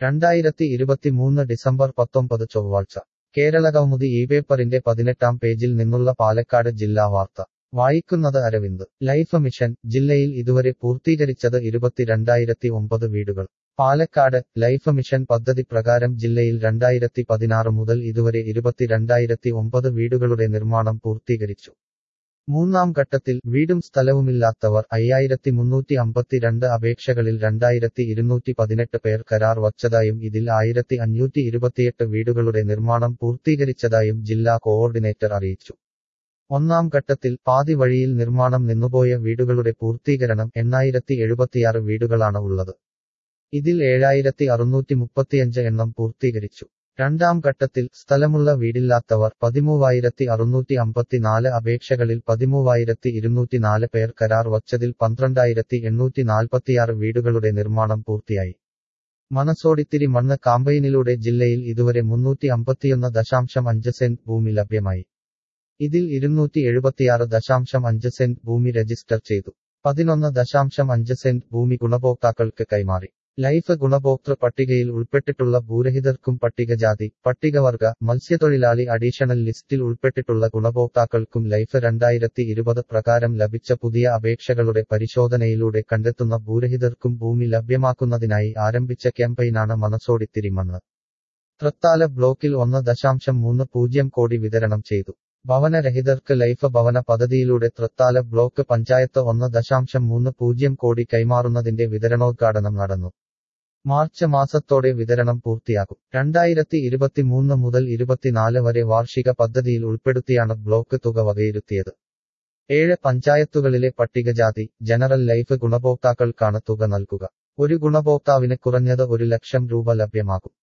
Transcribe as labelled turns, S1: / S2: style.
S1: രണ്ടായിരത്തി ഇരുപത്തിമൂന്ന് ഡിസംബർ പത്തൊമ്പത് ചൊവ്വാഴ്ച കേരളകൗമുദി ഈ പേപ്പറിന്റെ പതിനെട്ടാം പേജിൽ നിന്നുള്ള പാലക്കാട് ജില്ലാ വാർത്ത വായിക്കുന്നത് അരവിന്ദ് ലൈഫ് മിഷൻ ജില്ലയിൽ ഇതുവരെ പൂർത്തീകരിച്ചത് ഇരുപത്തിരണ്ടായിരത്തി ഒമ്പത് വീടുകൾ പാലക്കാട് ലൈഫ് മിഷൻ പദ്ധതി പ്രകാരം ജില്ലയിൽ രണ്ടായിരത്തി പതിനാറ് മുതൽ ഇതുവരെ ഇരുപത്തിരണ്ടായിരത്തി ഒമ്പത് വീടുകളുടെ നിർമ്മാണം പൂർത്തീകരിച്ചു മൂന്നാം ഘട്ടത്തിൽ വീടും സ്ഥലവുമില്ലാത്തവർ അയ്യായിരത്തി മുന്നൂറ്റി അമ്പത്തിരണ്ട് അപേക്ഷകളിൽ രണ്ടായിരത്തി ഇരുന്നൂറ്റി പതിനെട്ട് പേർ കരാർ വച്ചതായും ഇതിൽ ആയിരത്തി അഞ്ഞൂറ്റി ഇരുപത്തിയെട്ട് വീടുകളുടെ നിർമ്മാണം പൂർത്തീകരിച്ചതായും ജില്ലാ കോഓർഡിനേറ്റർ അറിയിച്ചു ഒന്നാം ഘട്ടത്തിൽ പാതി വഴിയിൽ നിർമ്മാണം നിന്നുപോയ വീടുകളുടെ പൂർത്തീകരണം എണ്ണായിരത്തി എഴുപത്തിയാറ് വീടുകളാണ് ഉള്ളത് ഇതിൽ ഏഴായിരത്തി അറുന്നൂറ്റി മുപ്പത്തിയഞ്ച് എണ്ണം പൂർത്തീകരിച്ചു രണ്ടാം ഘട്ടത്തിൽ സ്ഥലമുള്ള വീടില്ലാത്തവർ പതിമൂവായിരത്തി അറുന്നൂറ്റി അമ്പത്തിനാല് അപേക്ഷകളിൽ പതിമൂവായിരത്തി ഇരുന്നൂറ്റിനാല് പേർ കരാർ വച്ചതിൽ പന്ത്രണ്ടായിരത്തി എണ്ണൂറ്റി നാൽപ്പത്തിയാറ് വീടുകളുടെ നിർമ്മാണം പൂർത്തിയായി മനസോടിത്തിരി മണ്ണ് കാമ്പയിനിലൂടെ ജില്ലയിൽ ഇതുവരെ മുന്നൂറ്റി അമ്പത്തിയൊന്ന് ദശാംശം അഞ്ച് സെന്റ് ഭൂമി ലഭ്യമായി ഇതിൽ ഇരുന്നൂറ്റി എഴുപത്തിയാറ് ദശാംശം അഞ്ച് സെന്റ് ഭൂമി രജിസ്റ്റർ ചെയ്തു പതിനൊന്ന് ദശാംശം അഞ്ച് സെന്റ് ഭൂമി ഗുണഭോക്താക്കൾക്ക് കൈമാറി ലൈഫ് ഗുണഭോക്തൃ പട്ടികയിൽ ഉൾപ്പെട്ടിട്ടുള്ള ഭൂരഹിതർക്കും പട്ടികജാതി പട്ടികവർഗ മത്സ്യത്തൊഴിലാളി അഡീഷണൽ ലിസ്റ്റിൽ ഉൾപ്പെട്ടിട്ടുള്ള ഗുണഭോക്താക്കൾക്കും ലൈഫ് രണ്ടായിരത്തി ഇരുപത് പ്രകാരം ലഭിച്ച പുതിയ അപേക്ഷകളുടെ പരിശോധനയിലൂടെ കണ്ടെത്തുന്ന ഭൂരഹിതർക്കും ഭൂമി ലഭ്യമാക്കുന്നതിനായി ആരംഭിച്ച ക്യാമ്പയിനാണ് മനസോടിത്തിരി മണ്ണ് തൃത്താല ബ്ലോക്കിൽ ഒന്ന് ദശാംശം മൂന്ന് പൂജ്യം കോടി വിതരണം ചെയ്തു ഭവനരഹിതർക്ക് ലൈഫ് ഭവന പദ്ധതിയിലൂടെ തൃത്താല ബ്ലോക്ക് പഞ്ചായത്ത് ഒന്ന് ദശാംശം മൂന്ന് പൂജ്യം കോടി കൈമാറുന്നതിന്റെ വിതരണോദ്ഘാടനം നടന്നു മാർച്ച് മാസത്തോടെ വിതരണം പൂർത്തിയാകും രണ്ടായിരത്തി ഇരുപത്തിമൂന്ന് മുതൽ ഇരുപത്തിനാല് വരെ വാർഷിക പദ്ധതിയിൽ ഉൾപ്പെടുത്തിയാണ് ബ്ലോക്ക് തുക വകയിരുത്തിയത് ഏഴ് പഞ്ചായത്തുകളിലെ പട്ടികജാതി ജനറൽ ലൈഫ് ഗുണഭോക്താക്കൾക്കാണ് തുക നൽകുക ഒരു ഗുണഭോക്താവിന് കുറഞ്ഞത് ഒരു ലക്ഷം രൂപ ലഭ്യമാകും